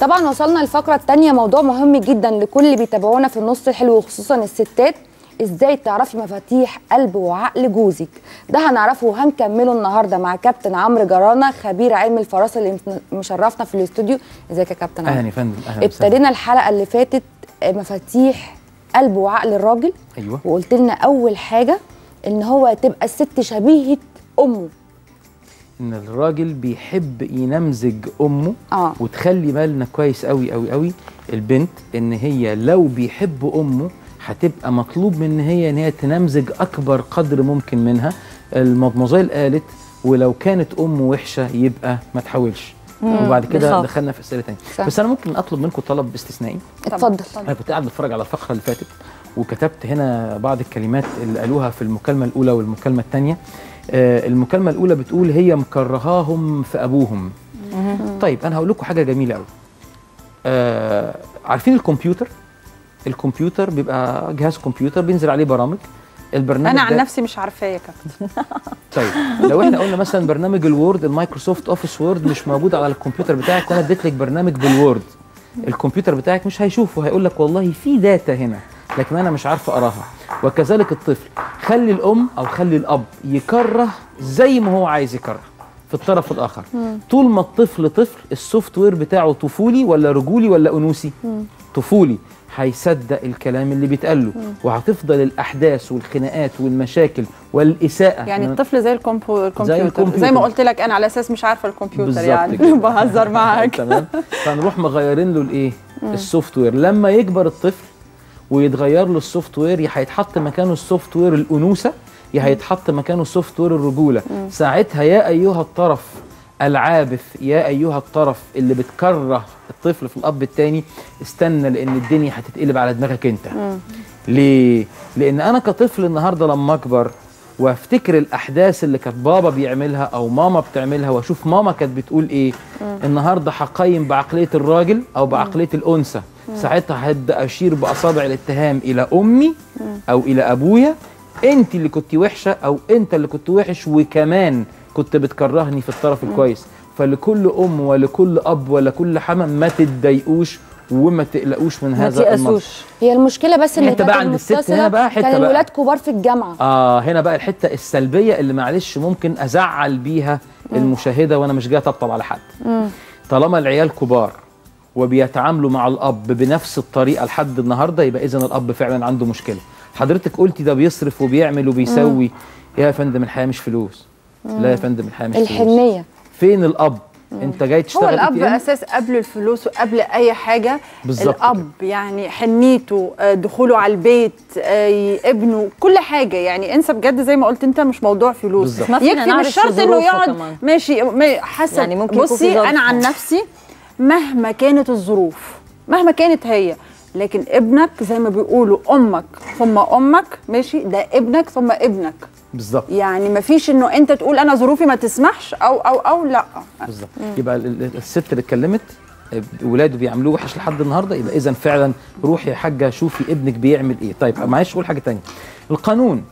طبعا وصلنا للفقره الثانيه موضوع مهم جدا لكل اللي بيتابعونا في النص الحلو وخصوصا الستات ازاي تعرفي مفاتيح قلب وعقل جوزك ده هنعرفه وهنكمله النهارده مع كابتن عمرو جرانا خبير علم الفراسه اللي مشرفنا في الاستوديو ازيك يا كابتن عمرو اهلا يا فندم اهلا وسهلا. ابتدينا الحلقه اللي فاتت مفاتيح قلب وعقل الراجل ايوه وقلت لنا اول حاجه ان هو تبقى الست شبيهه امه ان الراجل بيحب ينمزج امه اه وتخلي بالنا كويس قوي قوي قوي البنت ان هي لو بيحب امه هتبقى مطلوب من هي ان هي تنمزج اكبر قدر ممكن منها المضمزيل قالت ولو كانت امه وحشه يبقى ما تحاولش وبعد كده بالظبط. دخلنا في اسئله تانية صح. بس انا ممكن اطلب منكم طلب استثنائي اتفضل انا كنت قاعد بتفرج على الفقره اللي فاتت وكتبت هنا بعض الكلمات اللي قالوها في المكالمه الاولى والمكالمه الثانيه آه المكالمه الاولى بتقول هي مكرهاهم في ابوهم طيب انا هقول لكم حاجه جميله قوي آه عارفين الكمبيوتر الكمبيوتر بيبقى جهاز كمبيوتر بينزل عليه برامج البرنامج انا عن ده- نفسي مش عارفاه يا كابتن طيب لو احنا قلنا مثلا برنامج الوورد المايكروسوفت اوفيس وورد مش موجود على الكمبيوتر بتاعك وانا اديت لك برنامج بالوورد الكمبيوتر بتاعك مش هيشوفه هيقول لك والله في داتا هنا لكن انا مش عارف اقراها وكذلك الطفل خلي الام او خلي الاب يكره زي ما هو عايز يكره في الطرف الاخر طول ما الطفل طفل السوفت وير بتاعه طفولي ولا رجولي ولا انوثي طفولي هيصدق الكلام اللي بيتقال له وهتفضل الاحداث والخناقات والمشاكل والاساءه يعني من- الطفل زي الكمبو... الكمبيوتر زي, الكمبيوتر. ما قلت لك انا على اساس مش عارفه الكمبيوتر بالظبط يعني كده. بهزر معاك تمام فنروح مغيرين له الايه السوفت وير لما يكبر الطفل ويتغير له السوفت وير يا هيتحط مكانه السوفت وير الانوثه يا هيتحط مكانه السوفت وير الرجوله ساعتها يا ايها الطرف العابث يا ايها الطرف اللي بتكره الطفل في الاب التاني استنى لان الدنيا هتتقلب على دماغك انت ليه لان انا كطفل النهارده لما اكبر وافتكر الاحداث اللي كانت بابا بيعملها او ماما بتعملها واشوف ماما كانت بتقول ايه النهارده هقيم بعقليه الراجل او بعقليه الانثى ساعتها هبدا اشير باصابع الاتهام الى امي او الى ابويا انت اللي كنت وحشه او انت اللي كنت وحش وكمان كنت بتكرهني في الطرف الكويس فلكل ام ولكل اب ولكل حما ما تتضايقوش وما تقلقوش من ما هذا المنظر تيأسوش هي المشكله بس ان حتة بقى عند الست هنا بقى حتة كان بقى. الولاد كبار في الجامعه اه هنا بقى الحته السلبيه اللي معلش ممكن ازعل بيها المشاهده وانا مش جاي اطبطب على حد طالما العيال كبار وبيتعاملوا مع الاب بنفس الطريقه لحد النهارده يبقى اذا الاب فعلا عنده مشكله حضرتك قلتي ده بيصرف وبيعمل وبيسوي يا فندم الحياه مش فلوس لا يا فندم الحياه مش فلوس الحنيه فين الاب انت جاي هو تشتغل الاب ATM؟ اساس قبل الفلوس وقبل اي حاجه بالظبط الاب يعني حنيته آه، دخوله على البيت آه، ابنه كل حاجه يعني انسى بجد زي ما قلت انت مش موضوع فلوس بالظبط. ما فينا يكفي نعرف مش شرط انه ظروفه يقعد كمان. ماشي ما- حسب يعني ممكن يكون في بصي ظرف. انا عن نفسي مهما كانت الظروف مهما كانت هي لكن ابنك زي ما بيقولوا امك ثم امك ماشي ده ابنك ثم ابنك بالظبط يعني ما فيش انه انت تقول انا ظروفي ما تسمحش او او او لا بالظبط يبقى ال- ال- الست اللي اتكلمت آه، ولاده بيعملوه وحش لحد النهارده يبقى اذا فعلا روحي يا حاجه شوفي ابنك بيعمل ايه طيب معلش اقول حاجه تانية القانون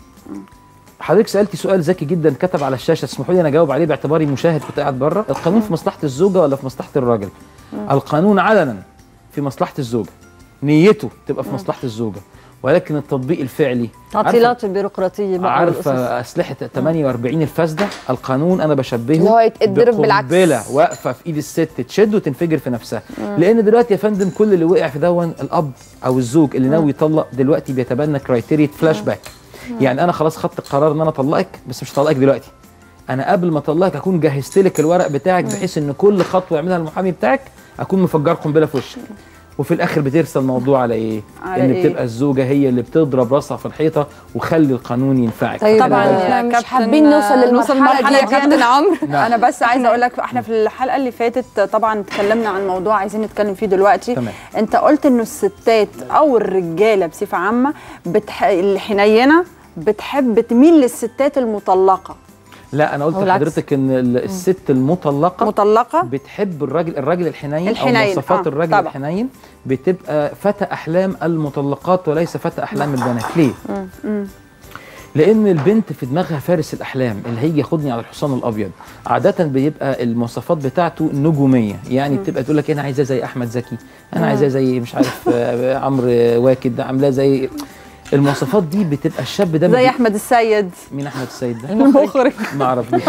حضرتك سالتي سؤال ذكي جدا كتب على الشاشه اسمحوا لي انا اجاوب عليه باعتباري مشاهد كنت قاعد بره القانون في مصلحه الزوجه ولا في مصلحه الراجل القانون علنا في مصلحه الزوجه نيته تبقى في مصلحه الزوجه ولكن التطبيق الفعلي عارفة- تعطيلات البيروقراطيه بقى عارفه والقصص. اسلحه 48 الفاسده القانون انا بشبهه اللي هو يتضرب بالعكس. بقنبله واقفه في ايد الست تشد وتنفجر في نفسها لان دلوقتي يا فندم كل اللي وقع في دون الاب او الزوج اللي ناوي يطلق دلوقتي بيتبنى كرايتيريا فلاش باك يعني انا خلاص خدت القرار ان انا اطلقك بس مش هطلقك دلوقتي انا قبل ما اطلقك اكون جهزت لك الورق بتاعك بحيث ان كل خطوه يعملها المحامي بتاعك اكون مفجر قنبله في وشك وفي الاخر بترسى الموضوع على ايه؟ على ان إيه؟ بتبقى الزوجه هي اللي بتضرب راسها في الحيطه وخلي القانون ينفعك طيب، طبعا آه، إحنا يا مش كابتن حابين نوصل نوصل للمرحلة دي يا للمرحلة كابتن عمرو انا بس عايزه اقول لك احنا في الحلقه اللي فاتت طبعا اتكلمنا عن موضوع عايزين نتكلم فيه دلوقتي تمام. انت قلت انه الستات او الرجاله بصفه عامه بتح... الحنينه بتحب تميل للستات المطلقه لا انا قلت أو العكس. لحضرتك ان ال- الست المطلقه مطلقه بتحب الراجل الراجل الحنين, الحنين، او مواصفات آه، الراجل طبعا. الحنين بتبقى فتى احلام المطلقات وليس فتى احلام البنات ليه لان البنت في دماغها فارس الاحلام اللي هيجي ياخدني على الحصان الابيض عاده بيبقى المواصفات بتاعته نجوميه يعني بتبقى تقول لك انا عايزاه زي احمد زكي انا عايزاه زي مش عارف آه، عمرو واكد عاملاه زي المواصفات دي بتبقى الشاب ده زي بي- احمد السيد مين احمد السيد ده المخرج ما اعرفوش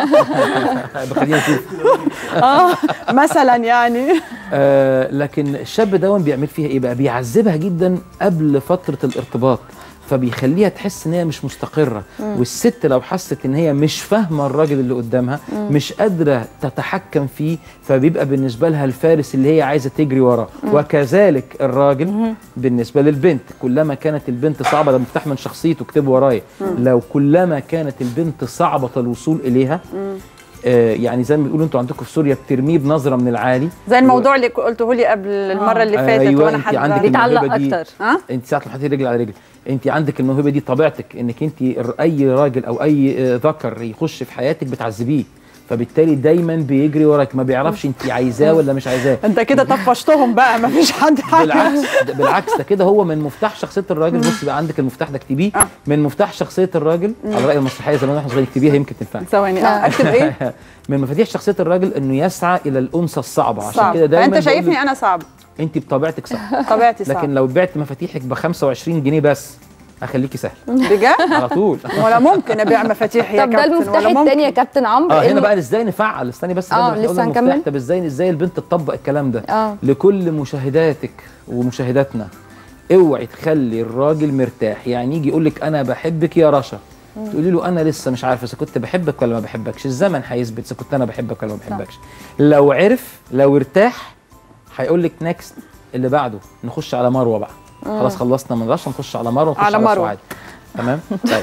خلينا نشوف اه مثلا يعني آه لكن الشاب ده بيعمل فيها ايه بقى بيعذبها جدا قبل فتره الارتباط فبيخليها تحس ان هي مش مستقره والست لو حست ان هي مش فاهمه الراجل اللي قدامها مش قادره تتحكم فيه فبيبقى بالنسبه لها الفارس اللي هي عايزه تجري وراه وكذلك الراجل بالنسبه للبنت كلما كانت البنت صعبه ده مفتاح من شخصيته اكتبوا ورايا لو كلما كانت البنت صعبه الوصول اليها آه يعني زي ما بيقولوا انتوا عندكم في سوريا بترميه بنظره من العالي زي الموضوع اللي قلته لي قبل المره اللي فاتت أيوة، وانا أنت حابه عندك بيتعلق الموهبة دي. اكتر ها انت ساعه ما حطيتي رجل على رجل انت عندك الموهبه دي طبيعتك انك انت ر- اي راجل او اي آه، ذكر يخش في حياتك بتعذبيه فبالتالي دايما بيجري وراك ما بيعرفش انت عايزاه ولا مش عايزاه انت كده طفشتهم بقى ما فيش حد حاجه بالعكس ده بالعكس ده كده هو من مفتاح شخصيه الراجل بص بقى عندك المفتاح ده اكتبيه آه. من مفتاح شخصيه الراجل على راي المسرحيه زمان احنا صغيرين اكتبيها يمكن تنفع ثواني اه اكتب ايه من مفاتيح شخصيه الراجل انه يسعى الى الانثى الصعبه عشان صعب كده دايما فانت بقول شايفني لك انا صعب انت بطبيعتك صح طبيعتي صعب لكن لو بعت مفاتيحك ب 25 جنيه بس اخليكي سهل بجد على طول ولا ممكن ابيع مفاتيح يا طب ده كابتن المفتاح ولا ممكن التاني يا كابتن عمرو اه هنا إنه- بقى ازاي نفعل استني بس آه، ده إحنا لسه قلنا المفتاح. هنكمل. طب ازاي ازاي البنت تطبق الكلام ده اه لكل مشاهداتك ومشاهداتنا اوعي تخلي الراجل مرتاح يعني يجي يقول لك انا بحبك يا رشا تقولي له انا لسه مش عارفه اذا كنت بحبك ولا ما بحبكش الزمن هيثبت اذا كنت انا بحبك ولا ما بحبكش لو عرف لو ارتاح هيقول لك نكست اللي بعده نخش على مروه بقى خلاص خلصنا من رشا نخش على مروه نخش على على, مروة. سعاد تمام طيب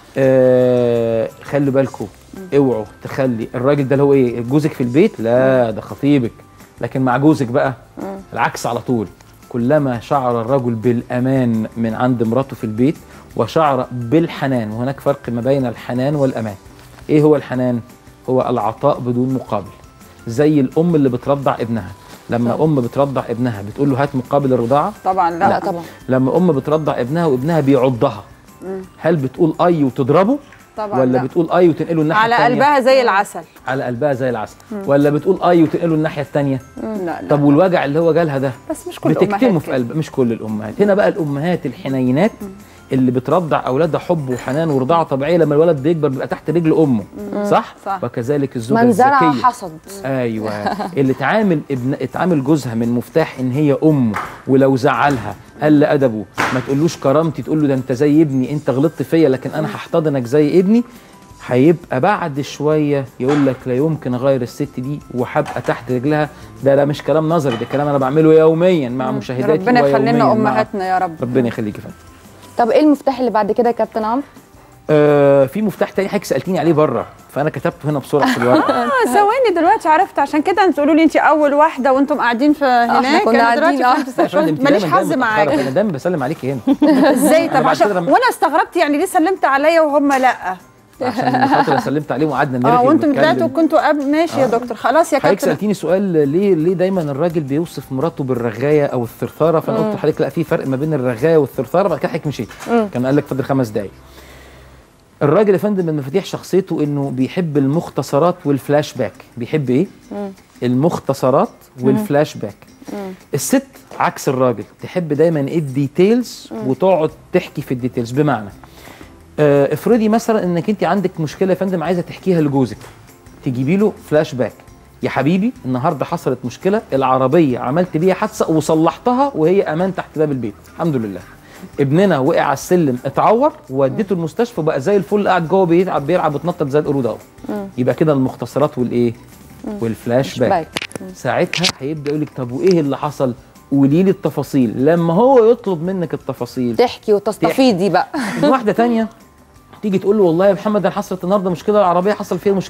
آه خلوا بالكم اوعوا تخلي الراجل ده اللي هو ايه جوزك في البيت لا ده خطيبك لكن مع جوزك بقى العكس على طول كلما شعر الرجل بالامان من عند مراته في البيت وشعر بالحنان وهناك فرق ما بين الحنان والامان ايه هو الحنان هو العطاء بدون مقابل زي الام اللي بترضع ابنها لما ام بترضع ابنها بتقول له هات مقابل الرضاعه طبعا لا, لا طبعا لما ام بترضع ابنها وابنها بيعضها هل بتقول اي وتضربه طبعا ولا لا. بتقول اي وتنقله الناحيه على التانية قلبها زي العسل على قلبها زي العسل ولا بتقول اي وتنقله الناحيه الثانيه لا لا طب والوجع اللي هو جالها ده بس مش كل بتكتمه الامهات في كده. قلب مش كل الامهات هنا بقى الامهات الحنينات اللي بترضع اولادها حب وحنان ورضاعه طبيعيه لما الولد بيكبر بيبقى تحت رجل امه صح, صح. وكذلك الزوجه من زرع الذكيه حصد ايوه اللي تعامل ابن اتعامل جوزها من مفتاح ان هي امه ولو زعلها قل ادبه ما تقولوش كرامتي تقول له ده انت زي ابني انت غلطت فيا لكن انا هحتضنك زي ابني هيبقى بعد شويه يقول لك لا يمكن اغير الست دي وهبقى تحت رجلها ده ده مش كلام نظري ده كلام انا بعمله يوميا مع مشاهداتي ربنا يخلي ويومياً لنا مع- امهاتنا يا رب ربنا يخليك يا فندم طب ايه المفتاح اللي بعد كده يا كابتن عمرو آه في مفتاح تاني حضرتك سالتيني عليه بره فانا كتبته هنا بسرعه في الورقه اه ثواني دلوقتي عرفت عشان كده انتوا تقولوا لي انت اول واحده وانتم قاعدين في هناك كنا أنا دلوقتي قاعدين، فهمت يا فندم، قلت أنت ماليش دايماً حظ جاية متأخرة، معاك انا دايما بسلم عليكي هنا ازاي طب بعد عشان كده لما- وانا استغربت يعني ليه سلمت عليا وهم لا عشان خاطر أنا سلمت عليهم وقعدنا نرغي اه وانتم ونتكلم. طلعتوا كنتوا قبل ماشي يا دكتور خلاص يا حضرتك كابتن سالتيني سؤال ليه ليه دايما الراجل بيوصف مراته بالرغايه او الثرثاره فانا قلت لحضرتك لا في فرق ما بين الرغايه والثرثاره بعد كده حضرتك مشيت كان قال لك فاضل خمس دقايق الراجل يا فندم من مفاتيح شخصيته انه بيحب المختصرات والفلاش باك بيحب ايه المختصرات والفلاش باك الست عكس الراجل تحب دايما الديتيلز وتقعد تحكي في الديتيلز بمعنى آه، افرضي مثلا انك انت عندك مشكله يا فندم عايزه تحكيها لجوزك تجيبي له فلاش باك يا حبيبي النهارده حصلت مشكله العربيه عملت بيها حادثه وصلحتها وهي امان تحت باب البيت الحمد لله ابننا وقع على السلم اتعور ووديته المستشفى بقى زي الفل قاعد جوه بيلعب بيلعب وتنطط زي القرود اهو يبقى كده المختصرات والايه والفلاش باك باك. ساعتها هيبدا يقول لك طب وايه اللي حصل قولي لي التفاصيل لما هو يطلب منك التفاصيل تحكي وتستفيدي بقى واحده تانية تيجي تقول له والله يا محمد انا حصلت النهارده مشكله العربيه حصل فيها مشكله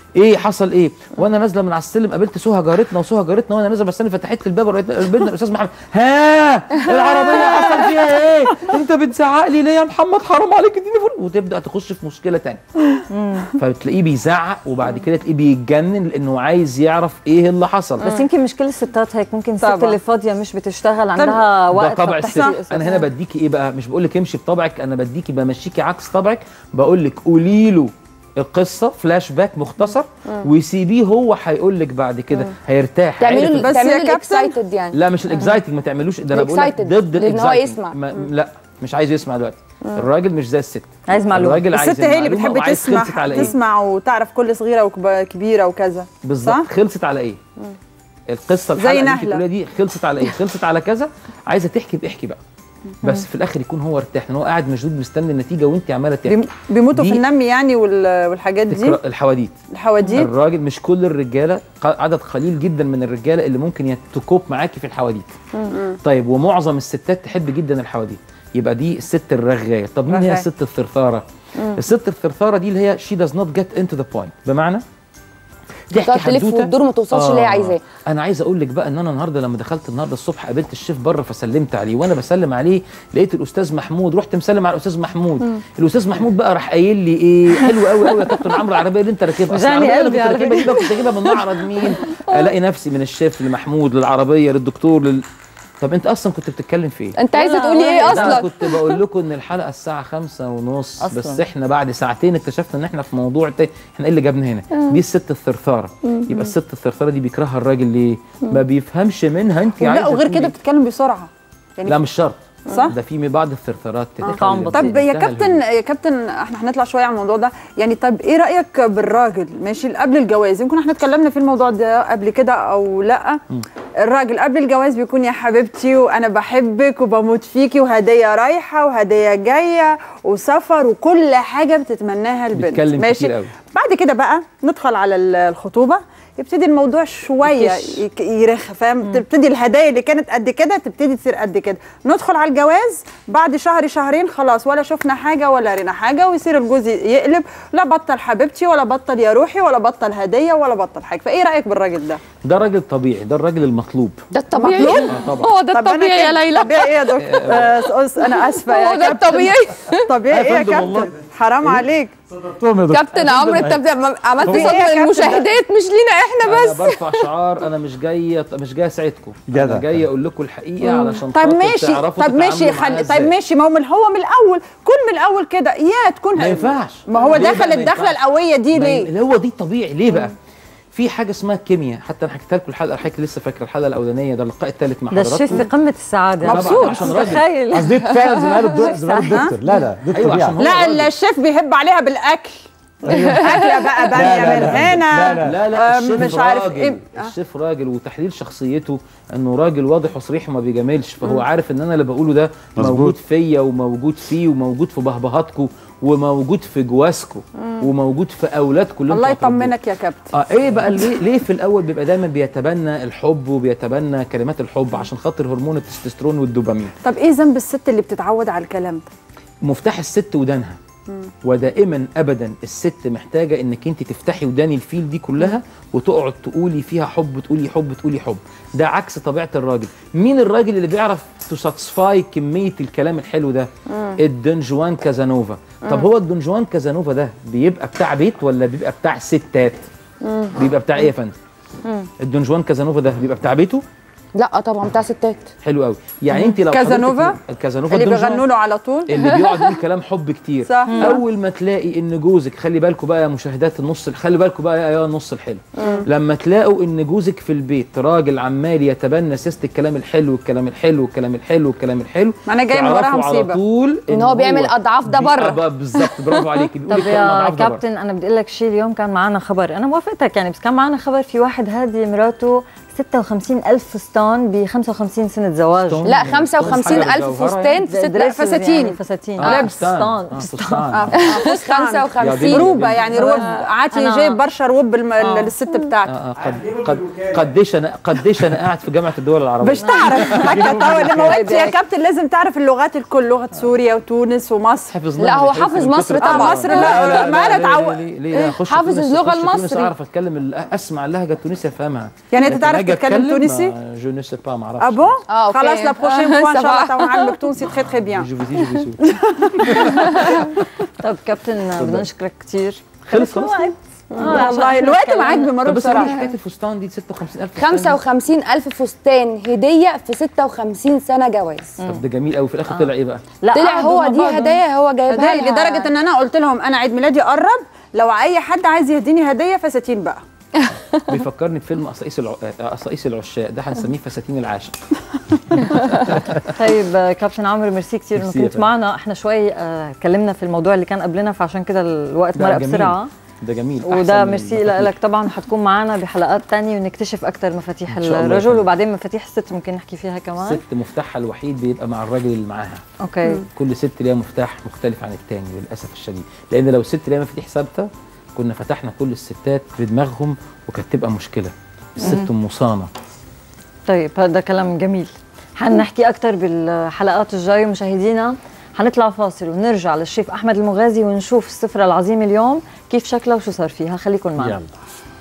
ايه حصل ايه وانا نازله من على السلم قابلت سهى جارتنا وسهى جارتنا وانا نازله بستني فتحت لي الباب ولقيت قابلنا الاستاذ محمد ها العربيه حصل فيها ايه انت بتزعق لي ليه يا محمد حرام عليك اديني فول وتبدا تخش في مشكله تانية فبتلاقيه بيزعق وبعد كده تلاقيه بيتجنن لانه عايز يعرف ايه اللي حصل بس يمكن مش كل الستات هيك ممكن الست طبعاً. اللي فاضيه مش بتشتغل عندها ده وقت طبع فبتحكي الست قصص. انا هنا بديكي ايه بقى مش بقول لك امشي بطبعك انا بديكي بمشيكي عكس طبعك بقول لك قولي له القصه فلاش باك مختصر وسيبيه هو هيقول لك بعد كده هيرتاح تعملوا عارف ال- بس يا تعملوا كابتن- الاكسايتد يعني لا مش الاكزايتنج ما تعملوش ده انا بقول لك الexcited، ضد لأن هو الاكزايتنج يسمع. ما لا مش عايز يسمع دلوقتي الراجل مش زي الست عايز معلومة. الراجل عايز الست هي اللي المعلومة بتحب وعايز تسمع خلصت على ايه تسمع وتعرف كل صغيره وكبيره وكذا بالظبط صح؟ خلصت على ايه القصه زي الحلقه اللي انت نهلة. بتقوليها دي خلصت على ايه خلصت على كذا عايزه تحكي باحكي بقى بس في الاخر يكون هو ارتاح لان هو قاعد مشدود مستني النتيجه وانت عماله تحكي بيم- بيموتوا في دي النم يعني وال- والحاجات دي تكرا- الحواديت الحواديت الراجل مش كل الرجاله ق- عدد قليل جدا من الرجاله اللي ممكن يت- تكوب معاكي في الحواديت طيب ومعظم الستات تحب جدا الحواديت يبقى دي الست الرغايه طب مين هي رغاية. الست الثرثاره الست الثرثاره دي اللي هي شي does not get into the point بمعنى تقعد تلف حدوتة. وتدور وما توصلش اللي هي عايزاه انا عايز اقول لك بقى ان انا النهارده لما دخلت النهارده الصبح قابلت الشيف بره فسلمت عليه وانا بسلم عليه لقيت الاستاذ محمود رحت مسلم على الاستاذ محمود الاستاذ محمود بقى راح قايل لي ايه حلو قوي قوي يا كابتن عمرو العربيه اللي انت راكبها أصل وجعني العربية اللي قلبي كنت على راكبها دي بقى كنت اجيبها من معرض مين الاقي نفسي من الشيف لمحمود للعربيه للدكتور لل... طب انت اصلا كنت بتتكلم في ايه انت عايزه ولا- تقولي ايه ولا- ده انا اصلا كنت بقول لكم ان الحلقه الساعه خمسة ونص أصلاً. بس احنا بعد ساعتين اكتشفنا ان احنا في موضوع تاني احنا ايه اللي جابنا هنا دي الست الثرثاره يبقى الست الثرثاره دي بيكرهها الراجل ليه ما بيفهمش منها انت لا عايزه وغير تقولي كده إيه؟ بتتكلم بسرعه يعني لا مش شرط صح؟ ده في بعض الثرثرات طعم تتكلم. بطيء. طب يا سهل كابتن يا كابتن احنا هنطلع شويه عن الموضوع ده يعني طب ايه رايك بالراجل ماشي قبل الجواز يمكن احنا اتكلمنا في الموضوع ده قبل كده او لا الراجل قبل الجواز بيكون يا حبيبتي وانا بحبك وبموت فيكي وهديه رايحه وهديه جايه وسفر وكل حاجه بتتمناها البنت بيتكلم ماشي كتير قوي. بعد كده بقى ندخل على ال- الخطوبه يبتدي الموضوع شويه يكش. يك- يرخ فاهم تبتدي الهدايا اللي كانت قد كده تبتدي تصير قد كده ندخل على الجواز بعد شهر شهرين خلاص ولا شفنا حاجه ولا رينا حاجه ويصير الجوز يقلب لا بطل حبيبتي ولا بطل يا روحي ولا بطل هديه ولا بطل حاجه فايه رايك بالراجل ده ده راجل طبيعي ده الراجل المطلوب ده الطبيعي مطلوب؟ آه طبعا هو ده طب أنا الطبيعي يا كده- ليلى طبيعي ايه يا دكتور آه، أس- انا اسفه يا هو ده كابتن. الطبيعي طبيعي ايه يا فندم والله. كابتن حرام عليك كابتن عمرو انت بت- عملت في إيه يا صوت كابتن؟ للمشاهدات مش لينا احنا انا بس برفع شعار انا مش جاي مش جاي اساعدكم انا جدع. جاي اقول لكم الحقيقه علشان طيب خاطر ماشي تعرفوا طب ماشي تتعاملوا معاها خلي إزاي. طيب ماشي ما هو من هو من الاول كن من الاول كده يا تكون ما ينفعش. ما هو ليه بقى دخل ما الدخله ينفعش؟ القويه دي ما ي- ليه اللي هو دي طبيعي ليه بقى في حاجه اسمها كيمياء حتى انا حكيت لكم الحلقه حضرتك لسه فاكره الحلقه الاولانيه ده اللقاء الثالث مع ده الشيف في حضراتكم قمه السعاده طبعاً، مبسوط. عشان راجل تخيل قصدي فعلا زي ما قال الدكتور زي ما قال الدكتور لا لا دي أيوة، طبيعه عشان هو لا راجل. الشيف بيحب عليها بالاكل اكله بقى باميه لا، من لا، هنا لا، لا لا آه، الشيف مش عارف راجل ايه آه. الشيف راجل وتحليل شخصيته انه راجل واضح وصريح وما بيجاملش فهو عارف ان انا اللي بقوله ده مظبوط. موجود فيا وموجود فيه وموجود في بهبهاتكم وموجود في جوازكم وموجود في اولادكم اللي الله انتوا هتربوهم. يطمنك يا كابتن اه ايه بقى ليه ليه في الاول بيبقى دايما بيتبنى الحب وبيتبنى كلمات الحب عشان خاطر هرمون التستوستيرون والدوبامين طب ايه ذنب الست اللي بتتعود على الكلام ده مفتاح الست ودانها ودائما ابدا الست محتاجه انك انت تفتحي ودان الفيل دي كلها وتقعد تقولي فيها حب تقولي حب تقولي حب ده عكس طبيعه الراجل مين الراجل اللي بيعرف تساتسفاي كميه الكلام الحلو ده الدنجوان كازانوفا طب هو الدنجوان كازانوفا ده بيبقى بتاع بيت ولا بيبقى بتاع ستات بيبقى بتاع ايه يا فندم الدنجوان كازانوفا ده بيبقى بتاع بيته لا طبعا بتاع ستات حلو قوي يعني انت لو كازانوفا؟ حضرتك- الكازانوفا اللي الدنجوان بيغنوا له على طول اللي بيقعد يقول كلام حب كتير صح. اول ما تلاقي ان جوزك خلي بالكم بقى يا مشاهدات النص خلي بالكم بقى يا النص الحلو لما تلاقوا ان جوزك في البيت راجل عمال يتبنى سياسه الكلام الحلو والكلام الحلو والكلام الحلو والكلام الحلو ما أنا جاي من وراها تعرفوا على مصيبة. طول إن هو بيعمل أضعاف ده بي- بره. آه، بالظبط برافو عليكي بيقول طب الكلام يا أضعاف ده بره. كابتن انا بدي اقول لك شيء اليوم كان معنا خبر انا موافقتك يعني بس كان معنا خبر في واحد هادي مراته 56 ألف فستان ب 55 سنة زواج فستان؟ لا يعني 55 حاجة ألف جوهرة فستان يعني؟ في ست دريسز فساتين. يعني فساتين آه، لبس فستان. فستان آه، فستان فستان آه، فستان. 55 يا روبه يعني روب عاتي أنا- جايب برشا روب الم- آه. للست بتاعته آه، آه، قد قد قديش انا قديش انا قاعد في جامعه الدول العربيه باش تعرف هكا توا لما وقت يا كابتن لازم تعرف اللغات الكل لغه سوريا وتونس ومصر حافظ لا، هو من حافظ كتر مصر التعب. طبعاً. مصر لا، ما أنا ليه- اتعود- ليه- ليه- ليه؟ أخش حافظ تونس- اللغة أخش تونس المصري. اعرف اتكلم ال- اسمع اللهجه التونسيه افهمها يعني أنت لكن تعرف أجي تتكلم أتكلم، تونسي؟ ما- جو نو سي با ما اعرفش اه بون آه، أوكي. خلاص لا بروشين فوا ان شاء الله صباح. تو نعلمك تونسي تخي تخي بيان جو فيزي جو فيزي طب كابتن بدنا نشكرك كثير خلص خلاص آه، والله الوقت معاك بمر طب بس أنا بسرعه حكايه الفستان دي 56000 فستان دي. 55 ألف فستان هدية في 56 سنة جواز طب ده جميل قوي في الاخر طلع ايه بقى؟ لا طلع قعدوا هو مع دي بعض. هدايا هو جايبها هدايا لها. لدرجه ان انا قلت لهم انا عيد ميلادي قرب لو اي حد عايز يهديني هديه فساتين بقى بيفكرني بفيلم قصايص الع... قصايص العشاق ده هنسميه فساتين العاشق طيب آه، كابتن عمرو ميرسي كثير انه ميرسي يا كنت فندم. معنا احنا شوي آه، اتكلمنا في الموضوع اللي كان قبلنا فعشان كده الوقت ده مرق جميل. بسرعه ده جميل أحسن وده من ميرسي المفاتيح. لك طبعا حتكون معنا بحلقات تانية ونكتشف اكثر مفاتيح إن شاء الله يا الرجل فندم. وبعدين مفاتيح الست ممكن نحكي فيها كمان الست مفتاحها الوحيد بيبقى مع الراجل اللي معاها اوكي كل ست ليها مفتاح مختلف عن التاني للاسف الشديد لان لو الست ليها مفاتيح ثابته كنا فتحنا كل الستات بدماغهم وكانت تبقى مشكله الست مصانه طيب هذا كلام جميل حنحكي اكثر بالحلقات الجايه مشاهدينا حنطلع فاصل ونرجع للشيف احمد المغازي ونشوف السفره العظيمه اليوم كيف شكلها وشو صار فيها خليكم معنا يلا